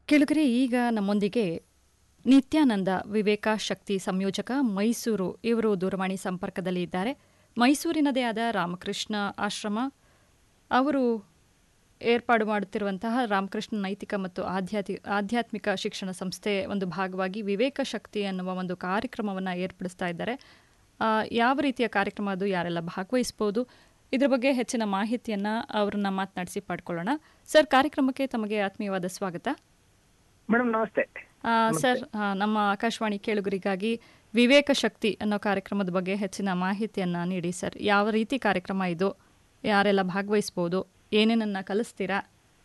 ಕೆಳಗರೆ ಈಗ ನಮ್ಮೊಂದಿಗೆ ನಿತ್ಯಾನಂದ ವಿವೇಕ ಶಕ್ತಿ ಸಂಯೋಜಕ ಮೈಸೂರು ಇವರು ದೂರವಾಣಿ ಸಂಪರ್ಕದಲ್ಲಿ ಇದ್ದಾರೆ ಮೈಸೂರಿನದೇ ಆದ ರಾಮಕೃಷ್ಣ ಆಶ್ರಮ ಅವರು ಏರ್ಪಾಡು ಮಾಡುತ್ತಿರುವಂತಹ ರಾಮಕೃಷ್ಣ ನೈತಿಕ ಮತ್ತು ಆಧ್ಯಾತ್ಮಿ ಆಧ್ಯಾತ್ಮಿಕ ಶಿಕ್ಷಣ ಸಂಸ್ಥೆ ಒಂದು ಭಾಗವಾಗಿ ವಿವೇಕ ಶಕ್ತಿ ಅನ್ನುವ ಒಂದು ಕಾರ್ಯಕ್ರಮವನ್ನು ಏರ್ಪಡಿಸ್ತಾ ಇದ್ದಾರೆ ಆ, ಯಾವ ರೀತಿಯ ಕಾರ್ಯಕ್ರಮ ಅದು ಯಾರೆಲ್ಲ ಭಾಗವಹಿಸ್ಬೋದು ಇದ್ರ ಬಗ್ಗೆ ಹೆಚ್ಚಿನ ಮಾಹಿತಿಯನ್ನ ಅವರನ್ನ ಮಾತನಾಡಿಸಿ ಪಡ್ಕೊಳ್ಳೋಣ ಸರ್ ಕಾರ್ಯಕ್ರಮಕ್ಕೆ ತಮಗೆ ಆತ್ಮೀಯವಾದ ಸ್ವಾಗತ ಮೇಡಮ್ ನಮಸ್ತೆ ಆ, ಸರ್ ಆ, ನಮ್ಮ ಆಕಾಶವಾಣಿ ಕೇಳುಗರಿಗಾಗಿ ವಿವೇಕ ಶಕ್ತಿ ಅನ್ನೋ ಕಾರ್ಯಕ್ರಮದ ಬಗ್ಗೆ ಹೆಚ್ಚಿನ ಮಾಹಿತಿಯನ್ನ ನೀಡಿ ಸರ್ ಯಾವ ರೀತಿ ಕಾರ್ಯಕ್ರಮ ಇದು ಯಾರೆಲ್ಲ ಭಾಗವಹಿಸ್ಬೋದು ಏನೇನನ್ನ ಕಲಿಸ್ತೀರಾ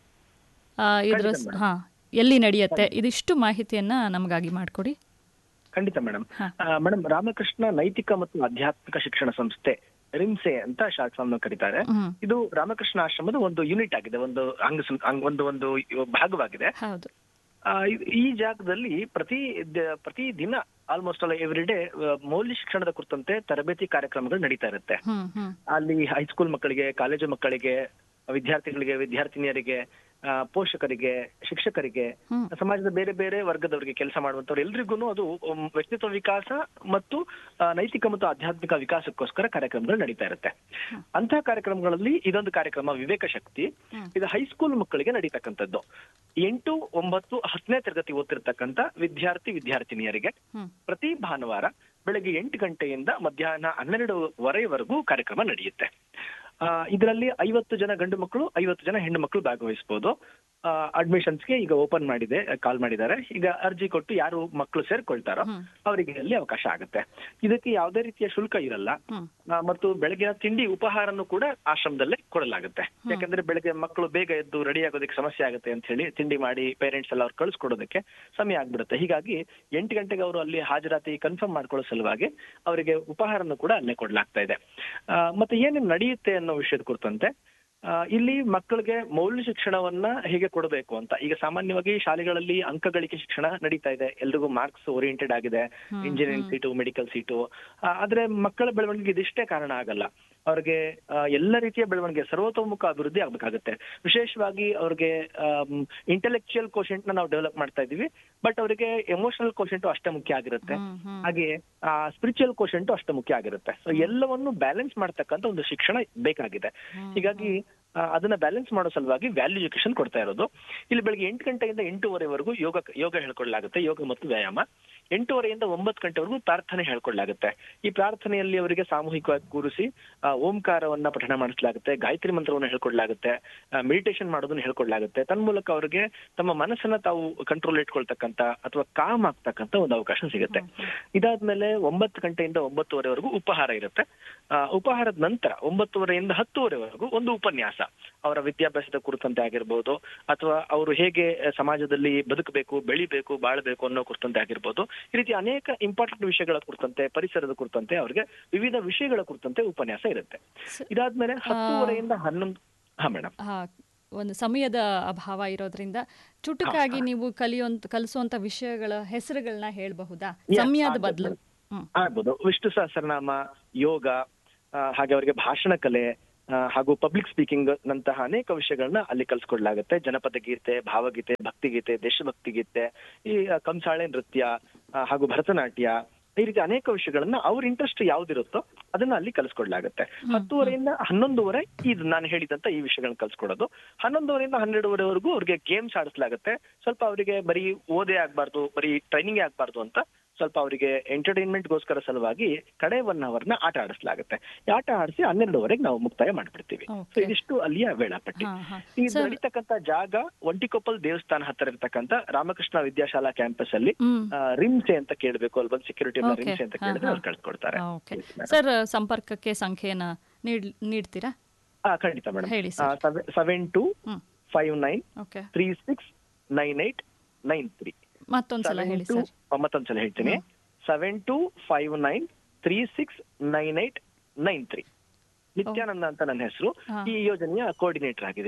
ಆ, ಇದ್ರ ಖಂಡಿತ madam. ಹಾ ಎಲ್ಲಿ ನಡೆಯುತ್ತೆ ಇದಿಷ್ಟು ಮಾಹಿತಿಯನ್ನ ನಮಗಾಗಿ ಮಾಡಿಕೊಡಿ ಖಂಡಿತ ಮೇಡಮ್ ಹಾ. ಮೇಡಮ್ ರಾಮಕೃಷ್ಣ ನೈತಿಕ ಮತ್ತು ಆಧ್ಯಾತ್ಮಿಕ ಶಿಕ್ಷಣ ಸಂಸ್ಥೆ ರಿಮ್ಸೆ ಅಂತ ಶಾರ್ಟ್ ಫಾರ್ಮ್ ಕರೀತಾರೆ ಹ್ಮ್ ಇದು ರಾಮಕೃಷ್ಣ ಆಶ್ರಮದ ಒಂದು ಯೂನಿಟ್ ಆಗಿದೆ ಒಂದು ಅಂಗ ಸಂ- ಅಂಗ್- ಒಂದು ಒಂದು ಭಾಗವಾಗಿದೆ ಹೌದು ಆ, ಇದ್- ಈ ಜಾಗದಲ್ಲಿ ಪ್ರತಿ ದ- ಪ್ರತಿ ದಿನ ಆಲ್ಮೋಸ್ಟ್ ಅಲ್ಲ ಎವ್ರಿ ಡೇ ಮೌಲ್ಯ ಶಿಕ್ಷಣದ ಕುರಿತಂತೆ ತರಬೇತಿ ಕಾರ್ಯಕ್ರಮಗಳು ನಡೀತಾ ಇರುತ್ತೆ ಹ್ಮ್ ಹ್ಮ್ ಅಲ್ಲಿ ಹೈಸ್ಕೂಲ್ ಮಕ್ಕಳಿಗೆ ಕಾಲೇಜು ಮಕ್ಕಳಿಗೆ ವಿದ್ಯಾರ್ಥಿಗಳಿಗೆ ವಿದ್ಯಾರ್ಥಿನಿಯರಿಗೆ ಆ, ಪೋಷಕರಿಗೆ ಶಿಕ್ಷಕರಿಗೆ ಹ್ಮ್. ಸಮಾಜದ ಬೇರೆ ಬೇರೆ ವರ್ಗದವರಿಗೆ ಕೆಲಸ ಮಾಡುವಂತವ್ರು ಎಲ್ರಿಗೂ ಅದು ಉಮ್, ವ್ಯಕ್ತಿತ್ವ ವಿಕಾಸ ಮತ್ತು ಆ, ನೈತಿಕ ಮತ್ತು ಆಧ್ಯಾತ್ಮಿಕ ವಿಕಾಸಕ್ಕೋಸ್ಕರ ಕಾರ್ಯಕ್ರಮಗಳು ನಡೀತಾ ಇರುತ್ತೆ ಅಂತಹ ಕಾರ್ಯಕ್ರಮಗಳಲ್ಲಿ ಇದೊಂದು ಕಾರ್ಯಕ್ರಮ ವಿವೇಕ ಶಕ್ತಿ ಹ್ಮ್. ಇದು ಹೈಸ್ಕೂಲ್ ಮಕ್ಕಳಿಗೆ ನಡೀತಕ್ಕಂಥದ್ದು ಎಂಟು ಒಂಬತ್ತು ಹತ್ತನೇ ತರಗತಿ ಓದ್ತಿರ್ತಕ್ಕಂಥ ವಿದ್ಯಾರ್ಥಿ ವಿದ್ಯಾರ್ಥಿನಿಯರಿಗೆ ಹ್ಮ್ ಪ್ರತಿ ಭಾನುವಾರ ಬೆಳಗ್ಗೆ ಎಂಟು ಗಂಟೆಯಿಂದ ಮಧ್ಯಾಹ್ನ ಹನ್ನೆರಡುವರೆವರೆಗೂ ಕಾರ್ಯಕ್ರಮ ನಡೆಯುತ್ತೆ ಆ, ಇದರಲ್ಲಿ ಐವತ್ತು ಜನ ಗಂಡು ಮಕ್ಕಳು ಐವತ್ತು ಜನ ಹೆಣ್ಣು ಮಕ್ಕಳು ಭಾಗವಹಿಸಬಹುದು ಅಡ್ಮಿಷನ್ಸ್ಗೆ ಈಗ ಓಪನ್ ಮಾಡಿದೆ ಕಾಲ್ ಮಾಡಿದ್ದಾರೆ ಈಗ ಅರ್ಜಿ ಕೊಟ್ಟು ಯಾರು ಮಕ್ಕಳು ಸೇರ್ಕೊಳ್ತಾರೋ ಹ್ಮ್. ಅವರಿಗೆ ಅಲ್ಲಿ ಅವಕಾಶ ಆಗುತ್ತೆ ಇದಕ್ಕೆ ಯಾವುದೇ ರೀತಿಯ ಶುಲ್ಕ ಇರಲ್ಲ ಹ್ಮ್ ಆ, ಮತ್ತು ಬೆಳಗಿನ ತಿಂಡಿ ಉಪಹಾರನು ಕೂಡ ಆಶ್ರಮದಲ್ಲೇ ಕೊಡಲಾಗುತ್ತೆ ಯಾಕಂದ್ರೆ ಬೆಳಗ್ಗೆ ಮಕ್ಕಳು ಬೇಗ ಎದ್ದು ರೆಡಿ ಆಗೋದಕ್ಕೆ ಸಮಸ್ಯೆ ಆಗುತ್ತೆ ಅಂತ ಹೇಳಿ ತಿಂಡಿ ಮಾಡಿ ಪೇರೆಂಟ್ಸ್ ಎಲ್ಲ ಅವ್ರು ಕಳಿಸ್ಕೊಡೋದಕ್ಕೆ ಸಮಯ ಆಗ್ಬಿಡುತ್ತೆ ಹೀಗಾಗಿ ಎಂಟು ಗಂಟೆಗೆ ಅವರು ಅಲ್ಲಿ ಹಾಜರಾತಿ ಕನ್ಫರ್ಮ್ ಮಾಡ್ಕೊಳ್ಳೋ ಸಲುವಾಗಿ ಅವರಿಗೆ ಉಪಹಾರನು ಕೂಡ ಅಲ್ಲೇ ಕೊಡ್ಲಾಗ್ತಾ ಇದೆ ಆ, ಮತ್ತೆ ಏನೇನು ನಡೆಯುತ್ತೆ ಅನ್ನೋ ವಿಷಯದ ಕುರಿತಂತೆ ಆ, ಇಲ್ಲಿ ಮಕ್ಕಳಿಗೆ ಮೌಲ್ಯ ಶಿಕ್ಷಣವನ್ನ ಹೇಗೆ ಕೊಡಬೇಕು ಅಂತ ಈಗ ಸಾಮಾನ್ಯವಾಗಿ ಶಾಲೆಗಳಲ್ಲಿ ಅಂಕಗಳಿಕೆ ಶಿಕ್ಷಣ ನಡೀತಾ ಇದೆ ಎಲ್ರಿಗೂ ಮಾರ್ಕ್ಸ್ ಓರಿಯೆಂಟೆಡ್ ಆಗಿದೆ ಹ್ಮ್, ಇಂಜಿನಿಯರಿಂಗ್ ಸೀಟು ಮೆಡಿಕಲ್ ಸೀಟು ಆ, ಆದ್ರೆ ಮಕ್ಕಳ ಬೆಳವಣಿಗೆ ಇದಿಷ್ಟೇ ಕಾರಣ ಆಗಲ್ಲ ಅವ್ರಿಗೆ ಆ, ಎಲ್ಲ ರೀತಿಯ ಬೆಳವಣಿಗೆ ಸರ್ವತೋಮುಖ ಅಭಿವೃದ್ಧಿ ಆಗ್ಬೇಕಾಗುತ್ತೆ ವಿಶೇಷವಾಗಿ ಅವ್ರಿಗೆ ಇಂಟೆಲೆಕ್ಚುಯಲ್ ಕೋಶೆಂಟ್ ನ ನಾವು ಡೆವಲಪ್ ಮಾಡ್ತಾ ಇದೀವಿ ಬಟ್ ಅವರಿಗೆ ಎಮೋಷನಲ್ ಕೋಶೆಂಟ್ ಅಷ್ಟೇ ಮುಖ್ಯ ಆಗಿರುತ್ತೆ ಹ್ಮ್ ಹ್ಮ್ ಹಾಗೆ ಸ್ಪಿರಿಚುವಲ್ ಕೋಶೆಂಟ್ ಅಷ್ಟೇ ಮುಖ್ಯ ಆಗಿರುತ್ತೆ ಸೊ ಎಲ್ಲವನ್ನು ಬ್ಯಾಲೆನ್ಸ್ ಮಾಡ್ತಕ್ಕಂಥ ಒಂದು ಶಿಕ್ಷಣ ಬೇಕಾಗಿದೆ ಹ್ಮ್, ಹೀಗಾಗಿ ಆ, ಅದನ್ನ ಬ್ಯಾಲೆನ್ಸ್ ಮಾಡೋ ಸಲುವಾಗಿ ವ್ಯಾಲ್ಯೂ ಎಜುಕೇಶನ್ ಕೊಡ್ತಾ ಇರೋದು ಇಲ್ಲಿ ಬೆಳಿಗ್ಗೆ ಎಂಟು ಗಂಟೆಯಿಂದ ಎಂಟೂವರೆವರೆಗೂ ಯೋಗ ಯೋಗ ಹೇಳ್ಕೊಡ್ಲಾಗುತ್ತೆ ಯೋಗ ಮತ್ತು ವ್ಯಾಯಾಮ ಎಂಟೂವರೆಯಿಂದ ಒಂಬತ್ತು ಗಂಟೆವರೆಗೂ ಪ್ರಾರ್ಥನೆ ಹೇಳ್ಕೊಡ್ಲಾಗುತ್ತೆ ಈ ಪ್ರಾರ್ಥನೆಯಲ್ಲಿ ಅವರಿಗೆ ಸಾಮೂಹಿಕವಾಗಿ ಕೂರಿಸಿ ಆ, ಓಂಕಾರವನ್ನ ಪಠಣ ಮಾಡಿಸಲಾಗುತ್ತೆ ಗಾಯತ್ರಿ ಮಂತ್ರವನ್ನು ಹೇಳ್ಕೊಡ್ಲಾಗುತ್ತೆ ಮೆಡಿಟೇಷನ್ ಮಾಡೋದನ್ನ ಹೇಳ್ಕೊಡ್ಲಾಗುತ್ತೆ ತನ್ಮೂಲಕ ಅವರಿಗೆ ತಮ್ಮ ಮನಸ್ಸನ್ನ ತಾವು ಕಂಟ್ರೋಲ್ ಇಟ್ಕೊಳ್ತಕ್ಕಂತ ಅಥವಾ ಕಾಮ್ ಆಗ್ತಕ್ಕಂತ ಒಂದು ಅವಕಾಶ ಸಿಗುತ್ತೆ ಇದಾದ್ಮೇಲೆ ಒಂಬತ್ತು ಗಂಟೆಯಿಂದ ಒಂಬತ್ತುವರೆವರೆಗೂ ಉಪಹಾರ ಇರುತ್ತೆ ಆ, ಉಪಹಾರದ ನಂತರ ಒಂಬತ್ತುವರೆಯಿಂದ ಹತ್ತುವರೆವರೆಗೂ ಒಂದು ಉಪನ್ಯಾಸ ಅವರ ವಿದ್ಯಾಭ್ಯಾಸದ ಕುರಿತಂತೆ ಆಗಿರ್ಬೋದು ಅಥವಾ ಅವರು ಹೇಗೆ ಆ, ಸಮಾಜದಲ್ಲಿ ಬದುಕಬೇಕು ಬೆಳಿಬೇಕು ಬಾಳ್ಬೇಕು ಅನ್ನೋ ಕುರಿತಂತೆ ಆಗಿರ್ಬೋದು ಈ ರೀತಿ ಅನೇಕ ಇಂಪಾರ್ಟೆಂಟ್ ವಿಷಯಗಳ ಕುರಿತಂತೆ ಪರಿಸರದ ಕುರಿತಂತೆ ಅವರಿಗೆ ವಿವಿಧ ವಿಷಯಗಳ ಕುರಿತಂತೆ ಉಪನ್ಯಾಸ ಇರುತ್ತೆ ಸ- ಇದಾದ್ಮೇಲೆ ಹತ್ತುವರೆಯಿಂದ ಹನ್ನೊಂದು ಹಾ ಮೇಡಮ್ ಆ, ಒಂದು ಸಮಯದ ಅಭಾವ ಇರೋದ್ರಿಂದ ಚುಟುಕಾಗಿ ನೀವು ಕಲಿಯುವಂತ ಕಲಿಸುವಂತ ವಿಷಯಗಳ ಹೆಸರುಗಳನ್ನ ಹೇಳಬಹುದಾ Yeah, ಸಮಯದ ಆಗ್ಬೋದು ಬದಲು madam. ಹ್ಮ್ ಆಗ್ಬೋದು ವಿಷ್ಣು ಸಹಸ್ರನಾಮ ಯೋಗ ಆ, ಹಾಗೆ ಅವರಿಗೆ ಭಾಷಣ ಕಲೆ ಆ, ಹಾಗೂ ಪಬ್ಲಿಕ್ ಸ್ಪೀಕಿಂಗ್ ನಂತಹ ಅನೇಕ ವಿಷಯಗಳನ್ನ ಅಲ್ಲಿ ಕಲ್ಸ್ಕೊಡ್ಲಾಗುತ್ತೆ ಜನಪದ ಗೀತೆ ಭಾವಗೀತೆ ಭಕ್ತಿಗೀತೆ ದೇಶಭಕ್ತಿ ಗೀತೆ ಈ ಆ, ಕಂಸಾಳೆ ನೃತ್ಯ ಆ, ಹಾಗೂ ಭರತನಾಟ್ಯ ಈ ರೀತಿ ಅನೇಕ ವಿಷಯಗಳನ್ನ ಅವ್ರ ಇಂಟ್ರೆಸ್ಟ್ ಯಾವ್ದಿರುತ್ತೋ ಅದನ್ನ ಅಲ್ಲಿ ಕಲಿಸ್ಕೊಡ್ಲಾಗುತ್ತೆ ಹತ್ತುವರೆಯಿಂದ ಹನ್ನೊಂದುವರೆ ಇದು ನಾನು ಹೇಳಿದಂತ ಈ ವಿಷಯಗಳನ್ನ ಕಲ್ಸ್ಕೊಡೋದು ಹನ್ನೊಂದುವರೆಯಿಂದ ಹನ್ನೆರಡುವರೆವರೆಗೂ ಅವ್ರಿಗೆ ಗೇಮ್ಸ್ ಆಡಿಸ್ಲಾಗುತ್ತೆ ಸ್ವಲ್ಪ ಅವರಿಗೆ ಬರೀ ಓದೇ ಆಗ್ಬಾರ್ದು ಬರೀ ಟ್ರೈನಿಂಗ್ ಆಗ್ಬಾರ್ದು ಅಂತ ಸ್ವಲ್ಪ ಅವರಿಗೆ ಎಂಟರ್ಟೈನ್ಮೆಂಟ್ಗೋಸ್ಕರ ಸಲುವಾಗಿ ಕಡೆ ಒನ್ ಅವರ್ನ ಆಟ ಆಡಿಸ್ಲಾಗುತ್ತೆ ಈ ಆಟ ಆಡಿಸಿ ಹನ್ನೆರಡುವರೆಗೆ ನಾವು ಮುಕ್ತಾಯ ಮಾಡ್ಬಿಡ್ತೀವಿ ಸೊ Okay. ಇದಿಷ್ಟು ಅಲ್ಲಿಯ ವೇಳಾಪಟ್ಟಿ ಹಾ, ಹಾ. ಇದು Sir- ನಡೀತಕ್ಕಂತ ಜಾಗ ಒಂಟಿಕೊಪ್ಪಲ್ ದೇವಸ್ಥಾನ ಹತ್ತಿರ ಇರ್ತಕ್ಕಂತ ರಾಮಕೃಷ್ಣ ವಿದ್ಯಾಶಾಲಾ ಕ್ಯಾಂಪಸ್ ಅಲ್ಲಿ ಹ್ಮ್ ಆ, ರಿಮ್ಸೆ ಅಂತ ಕೇಳಬೇಕು ಅಲ್ಲಿ ಬಂದು ಸೆಕ್ಯೂರಿಟಿ Okay. ರಿಮ್ಸೆ ಅಂತ ಹಾ, ಕೇಳಿದ್ರೆ ಹಾ. ಅವ್ರು ಕಳ್ಸ್ಕೊಡ್ತಾರೆ ಓಕೆ ಸರ್ ಸಂಪರ್ಕಕ್ಕೆ ಸಂಖ್ಯೆನ ನೀಡ್- ನೀಡ್ತೀರಾ ಹಾ ಖಂಡಿತ ಮೇಡಮ್ ಹೇಳಿ sir seven two hmm five nine okay three six nine eight nine three ಮತ್ತೊಂದ್ಸಲ ಹೇಳಿ ಸರ್ ಮತ್ತೊಂದ್ಸಲ ಹೇಳ್ತೀನಿ seven two five nine three six nine eight nine three Nityananda ಅಂತ ನನ್ನ ಹೆಸರು ಹಾ. ಈ ಯೋಜನೆಯ ಕೋಆರ್ಡಿನೇಟರ್ ಆಗಿದ್ದೀನಿ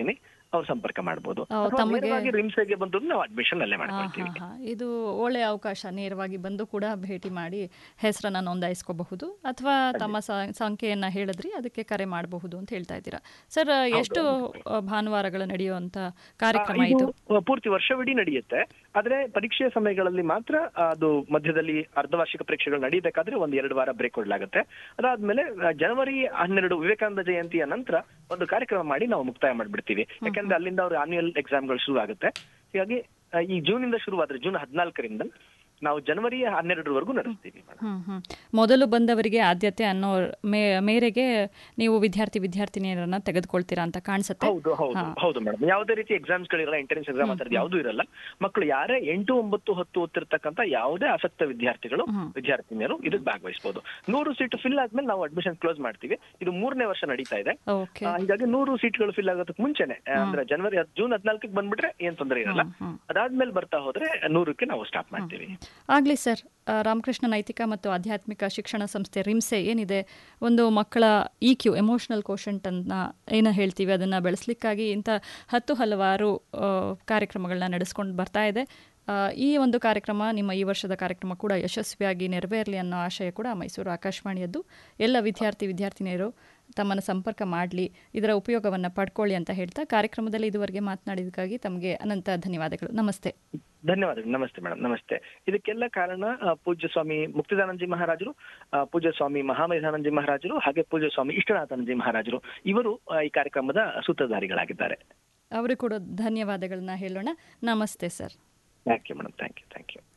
ಅವ್ರು ಸಂಪರ್ಕ ಮಾಡಬಹುದು ಆ, ತಮಗೆ- ರಿಮ್ಸ್ಗೆ ಬಂದ್ರು ನಾವು ಅಡ್ಮಿಷನ್ ಅಲ್ಲೇ ಹಾ, ಮಾಡ್ಕೊಳ್ತೀವಿ ಹಾ, ಹಾ. ಇದು ಒಳ್ಳೆಯ ಅವಕಾಶ ನೇರವಾಗಿ ಬಂದು ಕೂಡ ಭೇಟಿ ಮಾಡಿ ಹೆಸರನ್ನ ನೋಂದಾಯಿಸ್ಕೋಬಹುದು ಅಥವಾ ತಮ್ಮ ಸ- ಸಂಖ್ಯೆಯನ್ನ ಹೇಳಿದ್ರಿ ಅದಕ್ಕೆ ಕರೆ ಮಾಡಬಹುದು ಅಂತ ಹೇಳ್ತಾ ಇದ್ದೀರಾ ಸರ್ ಎಷ್ಟು ಆ, ಭಾನುವಾರಗಳು ನಡೆಯುವಂತ ಕಾರ್ಯಕ್ರಮ ಇದು ಇದು ಪೂರ್ತಿ ವರ್ಷವಿಡೀ ನಡೆಯುತ್ತೆ ಆದ್ರೆ ಪರೀಕ್ಷೆಯ ಸಮಯಗಳಲ್ಲಿ ಮಾತ್ರ ಅದು ಮಧ್ಯದಲ್ಲಿ ಅರ್ಧವಾರ್ಷಿಕ ಪರೀಕ್ಷೆಗಳು ನಡೀಬೇಕಾದ್ರೆ ಒಂದ್ ಎರಡು ವಾರ ಬ್ರೇಕ್ ಕೊಡ್ಲಾಗುತ್ತೆ ಅದಾದ್ಮೇಲೆ ಆ, ಜನವರಿ ಹನ್ನೆರಡು ವಿವೇಕಾನಂದ ಜಯಂತಿಯ ನಂತರ ಒಂದು ಕಾರ್ಯಕ್ರಮ ಮಾಡಿ ನಾವು ಮುಕ್ತಾಯ ಮಾಡ್ಬಿಡ್ತೀವಿ ಯಾಕಂದ್ರೆ ಅಲ್ಲಿಂದ ಅವ್ರ ಆನ್ಯುಯಲ್ ಎಕ್ಸಾಮ್ಗಳು ಶುರು ಆಗುತ್ತೆ ಹೀಗಾಗಿ ಆ, ಈ ಜೂನ್ ಇಂದ ಶುರುವಾದ್ರೆ ಜೂನ್ ಹದಿನಾಲ್ಕರಿಂದ ನಾವು ಜನವರಿ ಹನ್ನೆರಡರವರೆಗೂ ನಡೆಸ್ತೀವಿ ಮೇಡಮ್ ಹ್ಮ್ ಹ್ಮ್ ಮೊದಲು ಬಂದವರಿಗೆ ಆದ್ಯತೆ ಅನ್ನೋ ಮೇ ಮೇರೆಗೆ ನೀವು ವಿದ್ಯಾರ್ಥಿ ವಿದ್ಯಾರ್ಥಿನಿಯರನ್ನ ತೆಗೆದುಕೊಳ್ತೀರಾ ಅಂತ ಕಾಣಿಸುತ್ತೆ ಹೌದು ಹೌದು ಹೌದು ಮೇಡಮ್ ಯಾವುದೇ ರೀತಿ ಎಕ್ಸಾಮ್ಸ್ ಗಳಿರಲ್ಲ ಎಂಟ್ರೆನ್ಸ್ ಎಕ್ಸಾಮ್ ಅಂತ ಯಾವ್ದು ಇರಲ್ಲ ಮಕ್ಕಳು ಯಾರೇ ಎಂಟು ಒಂಬತ್ತು ಹತ್ತು ಓದ್ತಿರ್ತಕ್ಕಂಥ ಯಾವುದೇ ಆಸಕ್ತ ವಿದ್ಯಾರ್ಥಿಗಳು ವಿದ್ಯಾರ್ಥಿನಿಯರು ಇದಕ್ಕೆ ಭಾಗವಹಿಸಬಹುದು ನೂರು ಸೀಟ್ ಫಿಲ್ ಆದ್ಮೇಲೆ ನಾವು ಅಡ್ಮಿಷನ್ ಕ್ಲೋಸ್ ಮಾಡ್ತೀವಿ ಇದು ಮೂರನೇ ವರ್ಷ ನಡೀತಾ ಇದೆ ಓಕೆ ಆ, ಹೀಗಾಗಿ ನೂರು ಸೀಟ್ಗಳು ಫಿಲ್ ಆಗೋದಕ್ಕೆ ಮುಂಚೆನೆ ಆ, ಅಂದ್ರೆ ಜನವರಿ ಹತ್ತು- ಜೂನ್ ಹದಿನಾಲ್ಕಕ್ಕೆ ಬಂದ್ಬಿಟ್ರೆ ಏನ್ ತೊಂದರೆ ಇರಲ್ಲ ಅದಾದ್ಮೇಲೆ ಬರ್ತಾ ಹೋದ್ರೆ ನೂರಕ್ಕೆ ನಾವು ಸ್ಟಾಪ್ ಮಾಡ್ತೀವಿ ಆಗಲಿ ಸರ್ ಆ, ರಾಮಕೃಷ್ಣ ನೈತಿಕ ಮತ್ತು ಆಧ್ಯಾತ್ಮಿಕ ಶಿಕ್ಷಣ ಸಂಸ್ಥೆ ರಿಮ್ಸೆ ಏನಿದೆ ಒಂದು ಮಕ್ಕಳ ಇ ಕ್ಯೂ ಎಮೋಷನಲ್ ಕೋಶಂಟನ್ನು ಏನು ಹೇಳ್ತೀವಿ ಅದನ್ನು ಬೆಳೆಸಲಿಕ್ಕಾಗಿ ಇಂಥ ಹತ್ತು ಹಲವಾರು ಆ, ಕಾರ್ಯಕ್ರಮಗಳನ್ನ ನಡೆಸ್ಕೊಂಡು ಬರ್ತಾ ಇದೆ ಆ, ಈ ಒಂದು ಕಾರ್ಯಕ್ರಮ ನಿಮ್ಮ ಈ ವರ್ಷದ ಕಾರ್ಯಕ್ರಮ ಕೂಡ ಯಶಸ್ವಿಯಾಗಿ ನೆರವೇರಲಿ ಅನ್ನೋ ಆಶಯ ಕೂಡ ಮೈಸೂರು ಆಕಾಶವಾಣಿಯದ್ದು ಎಲ್ಲ ವಿದ್ಯಾರ್ಥಿ ವಿದ್ಯಾರ್ಥಿನಿಯರು ತಮ್ಮನ್ನು ಸಂಪರ್ಕ ಮಾಡಲಿ ಇದರ ಉಪಯೋಗವನ್ನು ಪಡ್ಕೊಳ್ಳಿ ಅಂತ ಹೇಳ್ತಾ ಕಾರ್ಯಕ್ರಮದಲ್ಲಿ ಇದುವರೆಗೆ ಮಾತನಾಡಿದ್ದಕ್ಕಾಗಿ ತಮಗೆ ಅನಂತ ಧನ್ಯವಾದಗಳು ನಮಸ್ತೆ ಧನ್ಯವಾದಗಳು ನಮಸ್ತೆ ಮೇಡಮ್ ನಮಸ್ತೆ ಇದಕ್ಕೆಲ್ಲ ಕಾರಣ ಆ, ಪೂಜ್ಯ ಸ್ವಾಮಿ ಮುಕ್ತಿದಾನಂದಜಿ ಮಹಾರಾಜರು ಆ, ಪೂಜ್ಯ ಸ್ವಾಮಿ ಮಹಾಮೇಧಾನಂದಜಿ ಮಹಾರಾಜರು ಹಾಗೆ ಪೂಜ್ಯ ಸ್ವಾಮಿ ಇಷ್ಟನಾಥಾನಂದಜಿ ಮಹಾರಾಜರು ಇವರು ಆ, ಈ ಕಾರ್ಯಕ್ರಮದ ಸೂತ್ರಧಾರಿಗಳಾಗಿದ್ದಾರೆ ಅವರು ಕೂಡ ಧನ್ಯವಾದಗಳನ್ನ ಹೇಳೋಣ ನಮಸ್ತೆ sir thank you madam thank you thank you